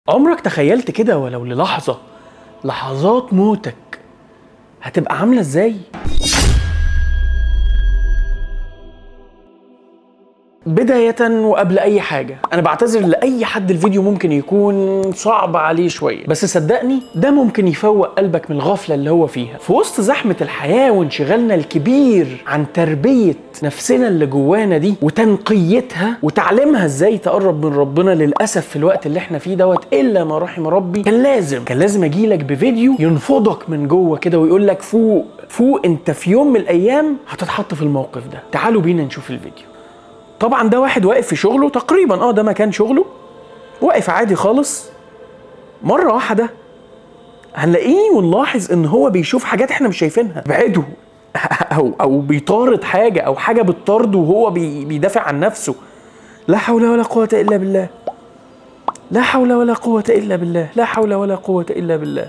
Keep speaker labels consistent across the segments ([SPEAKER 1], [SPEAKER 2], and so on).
[SPEAKER 1] عمرك تخيلت كده ولو للحظة لحظات موتك هتبقى عاملة ازاي؟ بداية وقبل أي حاجة أنا بعتذر لأي حد الفيديو ممكن يكون صعب عليه شوية بس صدقني ده ممكن يفوق قلبك من الغفلة اللي هو فيها في وسط زحمة الحياة وانشغالنا الكبير عن تربية نفسنا اللي جوانا دي وتنقيتها وتعليمها ازاي تقرب من ربنا للأسف في الوقت اللي احنا فيه دوت إلا ما رحم ربي كان لازم كان لازم أجيلك بفيديو ينفضك من جوه كده ويقول لك فوق فوق انت في يوم من الأيام هتتحط في الموقف ده تعالوا بينا نشوف الفيديو طبعا ده واحد واقف في شغله تقريبا اه ده مكان شغله واقف عادي خالص مره واحده هنلاقيه ونلاحظ ان هو بيشوف حاجات احنا مش شايفينها بعيده او او بيطارد حاجه او حاجه بتطارده وهو بي بيدافع عن نفسه لا حول ولا قوه الا بالله لا حول ولا قوه الا بالله لا حول ولا قوه الا بالله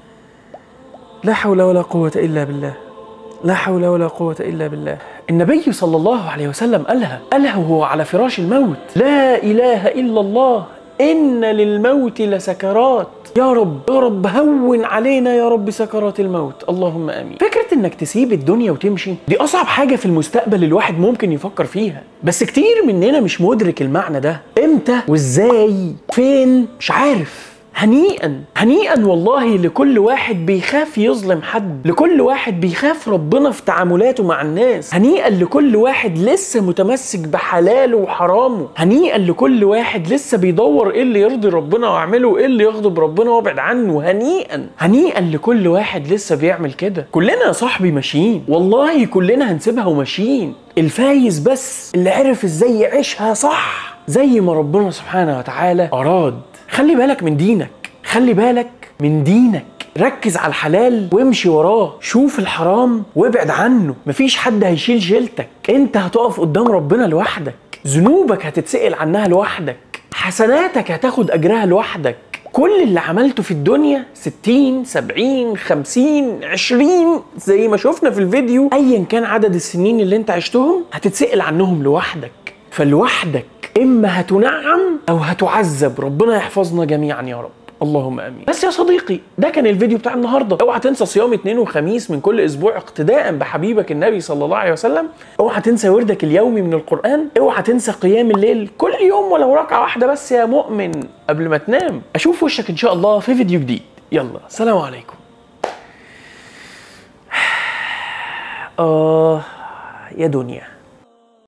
[SPEAKER 1] لا حول ولا قوه الا بالله لا حول ولا قوة إلا بالله النبي صلى الله عليه وسلم قالها قالها وهو على فراش الموت لا إله إلا الله إن للموت لسكرات يا رب يا رب هون علينا يا رب سكرات الموت اللهم امين فكره انك تسيب الدنيا وتمشي دي اصعب حاجه في المستقبل الواحد ممكن يفكر فيها بس كتير مننا مش مدرك المعنى ده امتى وازاي فين مش عارف هنيئا هنيئا والله لكل واحد بيخاف يظلم حد لكل واحد بيخاف ربنا في تعاملاته مع الناس هنيئا لكل واحد لسه متمسك بحلاله وحرامه هنيئا لكل واحد لسه بيدور ايه اللي يرضي ربنا واعمله وايه اللي يغضب ربنا وابعد عنه هنيئا هنيئا لكل واحد لسه بيعمل كده كلنا يا صاحبي ماشيين والله كلنا هنسيبها وماشيين الفايز بس اللي عرف ازاي يعيشها صح زي ما ربنا سبحانه وتعالى اراد خلي بالك من دينك خلي بالك من دينك ركز على الحلال وامشي وراه شوف الحرام وابعد عنه مفيش حد هيشيل شيلتك انت هتقف قدام ربنا لوحدك ذنوبك هتتسأل عنها لوحدك حسناتك هتاخد اجرها لوحدك كل اللي عملته في الدنيا 60 70 50 20 زي ما شفنا في الفيديو ايا كان عدد السنين اللي انت عشتهم هتتسأل عنهم لوحدك فلوحدك اما هتنعم او هتعذب ربنا يحفظنا جميعا يا رب اللهم امين بس يا صديقي ده كان الفيديو بتاع النهارده اوعى تنسى صيام اثنين وخميس من كل اسبوع اقتداء بحبيبك النبي صلى الله عليه وسلم اوعى تنسى وردك اليومي من القران اوعى تنسى قيام الليل كل يوم ولو ركعه واحده بس يا مؤمن قبل ما تنام اشوف وشك ان شاء الله في فيديو جديد يلا سلام عليكم اه يا دنيا